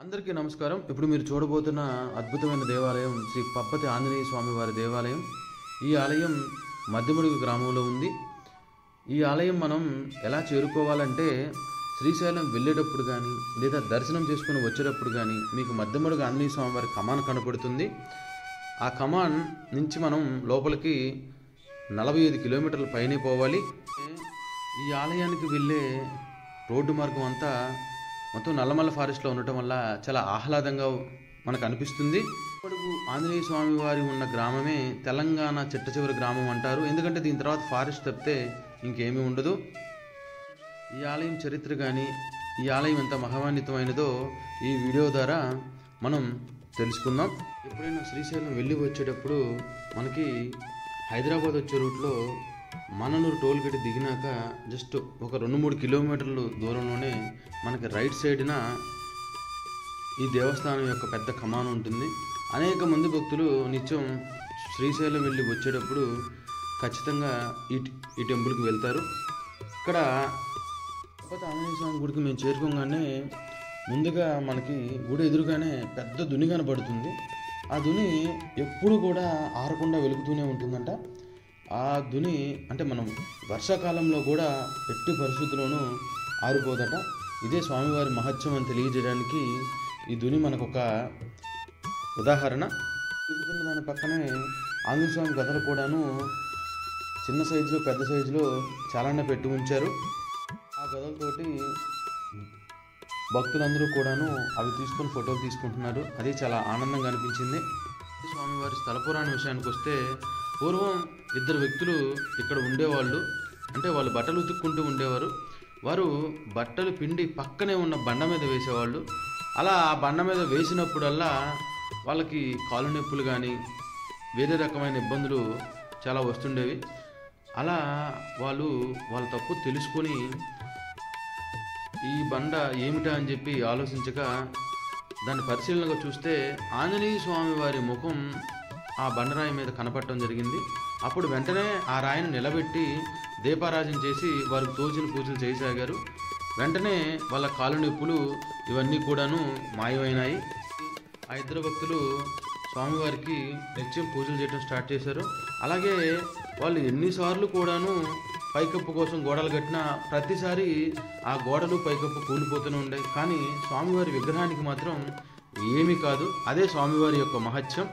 అందరికీ నమస్కారం ఇప్పుడు మీరు చూడబోతున్న అద్భుతమైన దేవాలయం శ్రీ పబ్బతి ఆంజనేయ స్వామి వారి దేవాలయం ఈ ఆలయం మధ్యముడుగు గ్రామంలో ఉంది ఈ ఆలయం మనం ఎలా చేరుకోవాలంటే శ్రీశైలం వెళ్ళేటప్పుడు కానీ లేదా దర్శనం చేసుకుని వచ్చేటప్పుడు కానీ మీకు మధ్యముడుగు ఆంజనేయ స్వామి వారి కమాన్ కనపడుతుంది ఆ కమాన్ నుంచి మనం లోపలికి నలభై ఐదు కిలోమీటర్ల పైనే పోవాలి ఈ ఆలయానికి వెళ్ళే రోడ్డు మార్గం అంతా మొత్తం నల్లమల్ల ఫారెస్ట్లో ఉండటం వల్ల చాలా ఆహ్లాదంగా మనకు అనిపిస్తుంది ఇప్పటికు ఆంజనేయ స్వామి వారి ఉన్న గ్రామమే తెలంగాణ చిట్ట చివరి గ్రామం అంటారు ఎందుకంటే దీని తర్వాత ఫారెస్ట్ తప్పితే ఇంకేమీ ఉండదు ఈ ఆలయం చరిత్ర కానీ ఈ ఆలయం ఎంత మహమాన్వితమైనదో ఈ వీడియో ద్వారా మనం తెలుసుకుందాం ఎప్పుడైనా శ్రీశైలం వెళ్ళి వచ్చేటప్పుడు మనకి హైదరాబాద్ వచ్చే రూట్లో మననూరు టోల్ గేట్ దిగినాక జస్ట్ ఒక రెండు మూడు కిలోమీటర్లు దూరంలోనే మనకి రైట్ సైడ్న ఈ దేవస్థానం యొక్క పెద్ద కమానం ఉంటుంది అనేక మంది భక్తులు నిత్యం శ్రీశైలం వెళ్ళి వచ్చేటప్పుడు ఖచ్చితంగా ఈ ఈ టెంపుల్కి వెళ్తారు ఇక్కడ తిరుపతి ఆంజనేయ స్వామి గుడికి మేము చేరుకోగానే ముందుగా మనకి గుడి ఎదురుగానే పెద్ద దుని కనబడుతుంది ఆ దుని ఎప్పుడు కూడా ఆరకుండా వెలుగుతూనే ఉంటుందంట ఆ దుని అంటే మనం వర్షాకాలంలో కూడా ఎట్టి పరిస్థితుల్లోనూ ఆరిపోదట ఇదే స్వామివారి మహత్యం అని తెలియజేయడానికి ఈ దుని మనకు ఒక ఉదాహరణ వెలుగుతున్న దాని పక్కనే ఆంజనేయ స్వామి గదలు కూడాను చిన్న సైజులో పెద్ద సైజులో చాలానే పెట్టి ఉంచారు ఆ గదలతోటి భక్తులందరూ కూడాను అవి తీసుకొని ఫోటోలు తీసుకుంటున్నారు అది చాలా ఆనందంగా అనిపించింది స్వామివారి స్థల పురాణ విషయానికి వస్తే పూర్వం ఇద్దరు వ్యక్తులు ఇక్కడ ఉండేవాళ్ళు అంటే వాళ్ళు బట్టలు ఉతుక్కుంటూ ఉండేవారు వారు బట్టలు పిండి పక్కనే ఉన్న బండ మీద వేసేవాళ్ళు అలా ఆ బండ మీద వేసినప్పుడల్లా వాళ్ళకి కాలు నొప్పులు కానీ వేరే రకమైన ఇబ్బందులు చాలా వస్తుండేవి అలా వాళ్ళు వాళ్ళ తప్పు తెలుసుకొని ఈ బండ ఏమిటా అని చెప్పి ఆలోచించక దాన్ని పరిశీలనగా చూస్తే ఆంజనేయ స్వామి వారి ముఖం ఆ బండరాయి మీద కనపడటం జరిగింది అప్పుడు వెంటనే ఆ రాయిని నిలబెట్టి దీపారాజన చేసి వారికి తోచిన పూజలు చేయసాగారు వెంటనే వాళ్ళ కాలు నొప్పులు ఇవన్నీ కూడాను మాయమైనాయి ఆ ఇద్దరు భక్తులు స్వామివారికి నిత్యం పూజలు చేయడం స్టార్ట్ చేశారు అలాగే వాళ్ళు ఎన్నిసార్లు కూడాను పైకప్పు కోసం గోడలు కట్టినా ప్రతిసారి ఆ గోడలు పైకప్పు కూలిపోతూనే ఉండాయి కానీ స్వామివారి విగ్రహానికి మాత్రం ఏమీ కాదు అదే స్వామివారి యొక్క మహత్యం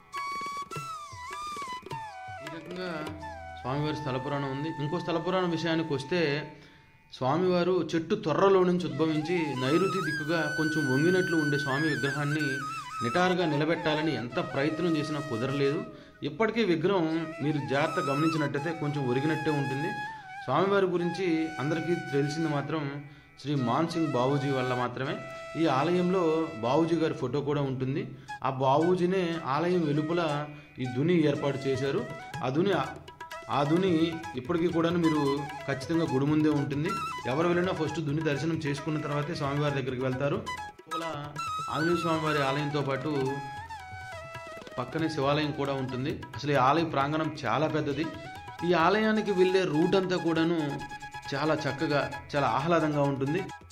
ఈ రకంగా స్వామివారి స్థల పురాణం ఉంది ఇంకో స్థల పురాణం విషయానికి వస్తే స్వామివారు చెట్టు తొర్రలో నుంచి ఉద్భవించి నైరుతి దిక్కుగా కొంచెం వంగినట్లు ఉండే స్వామి విగ్రహాన్ని నిటారుగా నిలబెట్టాలని ఎంత ప్రయత్నం చేసినా కుదరలేదు ఇప్పటికీ విగ్రహం మీరు జాగ్రత్త గమనించినట్టయితే కొంచెం ఒరిగినట్టే ఉంటుంది స్వామివారి గురించి అందరికీ తెలిసింది మాత్రం శ్రీ మాన్ సింగ్ బాబూజీ వల్ల మాత్రమే ఈ ఆలయంలో బాబూజీ గారి ఫోటో కూడా ఉంటుంది ఆ బాబూజీనే ఆలయం వెలుపల ఈ దుని ఏర్పాటు చేశారు ఆ దుని ఆ దుని ఇప్పటికీ కూడా మీరు ఖచ్చితంగా గుడి ముందే ఉంటుంది ఎవరు వెళ్ళినా ఫస్ట్ దుని దర్శనం చేసుకున్న తర్వాతే స్వామివారి దగ్గరికి వెళ్తారు లోపల ఆంజనేయ స్వామివారి ఆలయంతో పాటు పక్కనే శివాలయం కూడా ఉంటుంది అసలు ఈ ఆలయ ప్రాంగణం చాలా పెద్దది ఈ ఆలయానికి వెళ్ళే రూట్ అంతా కూడాను చాలా చక్కగా చాలా ఆహ్లాదంగా ఉంటుంది